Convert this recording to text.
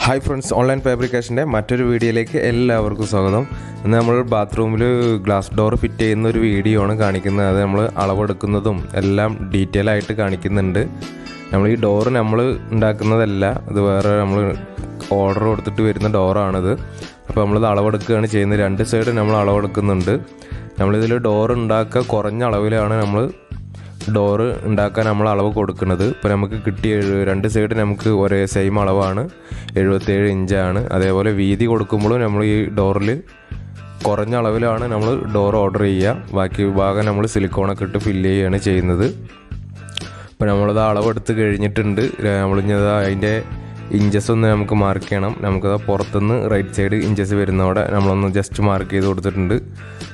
hi friends online ഫാബ്രിക്കേഷൻ്റെ മറ്റൊരു വീഡിയോയിലേക്ക് എല്ലാവർക്കും സ്വാഗതം ഇന്ന് നമ്മൾ ബാത്റൂമിൽ ഗ്ലാസ് ഡോർ ഫിറ്റ് ചെയ്യുന്ന ഒരു വീഡിയോ ആണ് കാണിക്കുന്നത് അത് നമ്മൾ അളവെടുക്കുന്നതും എല്ലാം ഡീറ്റെയിൽ ആയിട്ട് കാണിക്കുന്നുണ്ട് നമ്മൾ ഈ ഡോറ് നമ്മൾ ഉണ്ടാക്കുന്നതല്ല ഇത് വേറെ നമ്മൾ ഓർഡർ കൊടുത്തിട്ട് വരുന്ന ഡോറാണിത് അപ്പോൾ നമ്മളിത് അളവെടുക്കുകയാണ് ചെയ്യുന്നത് രണ്ട് സൈഡ് നമ്മൾ അളവെടുക്കുന്നുണ്ട് നമ്മളിതിൽ ഡോർ ഉണ്ടാക്കുക കുറഞ്ഞ അളവിലാണ് നമ്മൾ ഡോറ് ഉണ്ടാക്കാൻ നമ്മൾ അളവ് കൊടുക്കുന്നത് ഇപ്പോൾ നമുക്ക് കിട്ടിയ എഴു- രണ്ട് സൈഡ് നമുക്ക് ഒരേ സെയിം അളവാണ് എഴുപത്തേഴ് ഇഞ്ചാണ് അതേപോലെ വീതി കൊടുക്കുമ്പോഴും നമ്മൾ ഈ ഡോറിൽ കുറഞ്ഞ അളവിലാണ് നമ്മൾ ഡോർ ഓർഡർ ചെയ്യുക ബാക്കി ഭാഗം നമ്മൾ സിലിക്കോണൊക്കെ ഇട്ട് ഫില്ല് ചെയ്യുകയാണ് ചെയ്യുന്നത് ഇപ്പോൾ നമ്മളത് അളവെടുത്ത് കഴിഞ്ഞിട്ടുണ്ട് നമ്മളിഞ്ഞത് അതിൻ്റെ ഇഞ്ചസ് ഒന്ന് നമുക്ക് മാർക്ക് ചെയ്യണം നമുക്കത് പുറത്തുനിന്ന് റൈറ്റ് സൈഡ് ഇഞ്ചസ് വരുന്നവിടെ നമ്മളൊന്ന് ജസ്റ്റ് മാർക്ക് ചെയ്ത് കൊടുത്തിട്ടുണ്ട്